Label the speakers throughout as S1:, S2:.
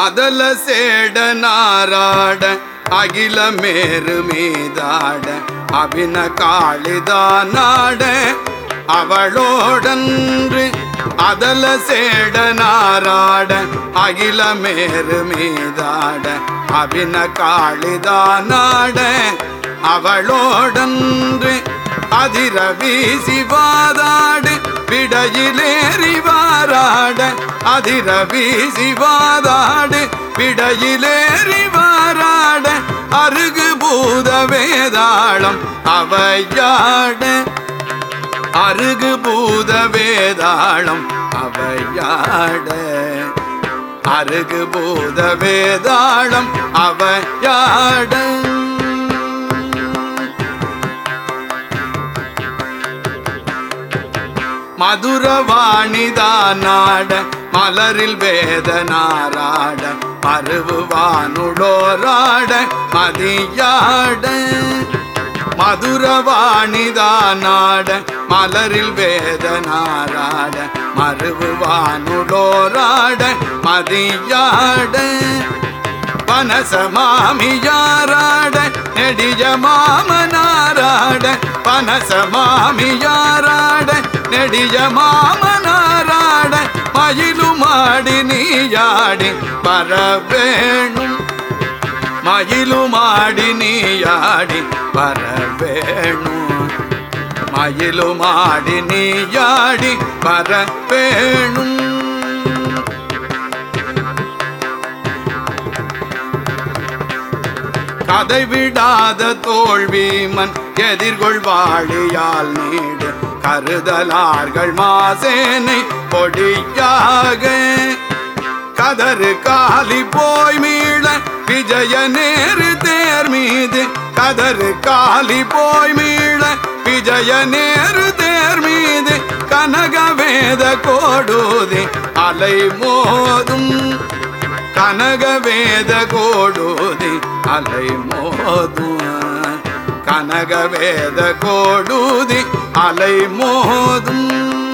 S1: அதல சேட நாராட அகில மேரு மீதாட அபின காளிதானாட அவளோடன்று அதல சேட நாராட அகில மேரு மீதாட அபின காளிதானாட அவளோடன்று அதிர வீசி வாதாடு விடையிலேறி வாராட அதிர வீசி வாதாடு விடையிலேறி வாராட அருகு பூத வேதாளம் அவையாட அருகு பூத வேதாளம் அவையாட அருகு பூத வேதாளம் அவையாட மதுரவாணிதானாட மலரில் வேதனாராட மறுவானுடோராட மதியாட மதுரவாணிதானாட மலரில் வேதனாராட மறுவானுடோராட மதியாட பனசமாமியாராட நெடிய மாமனாராட பனசமாமியாராட நெடிய மாமனாராட மயிலுமாடி நீயாடி பரவேணும் மயிலுமாடி நீயாடி பரவேணும் மயிலுமாடி நீயாடி பரவேணும் கதை விடாத தோல்விமன் எதிர்கொள்வாழியால் நீடு கருதலார்கள் மாசேனை பொடியாக கதறு காலி போய் மீள விஜய நேரு தேர் மீது கதறு காலி போய் மீள விஜய நேரு தேர் மீது கனக வேத கோடுதி அலை மோதும் கனக வேத கோடுதி அலை மோதும் கனக வேத கோடுதி அலை மோதும்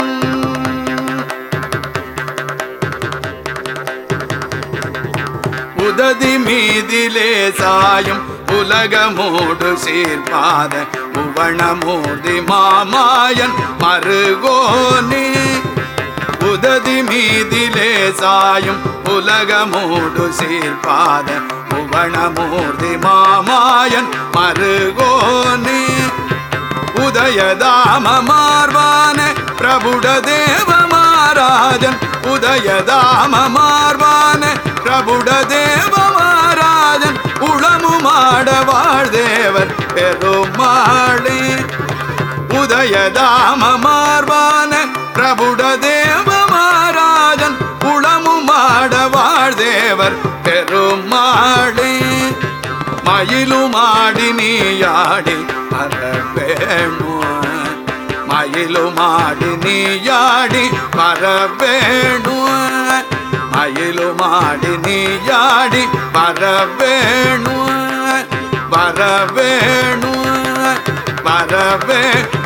S1: உததி மீதிலே சாயும் உலகமோடு சீர்பாத புவனமூர்த்தி மாமாயன் மருகோனே உததி மீதிலே சாயும் உலகமூடு சீர்பாத புவனமூர்த்தி மாமாயன் மருகோனே உதயதாம மார்வான பிரபுட தேவ மாராஜன் உதயதாம மார்வான பிரபுட தேவ மாராஜன் உளமுமாட வாழ்தேவர் பெருமாளே உதயதாம மார்வான பிரபுட தேவ மாராஜன் உளமுமாட வாழ்தேவர் பெருமாளே மயிலுமாடி நீயாடி பரவேணு மயிலுமாடி நீயாடி பரவேணு மயிலுமாடி நீயாடி பரவேணு வரவேணு வரவே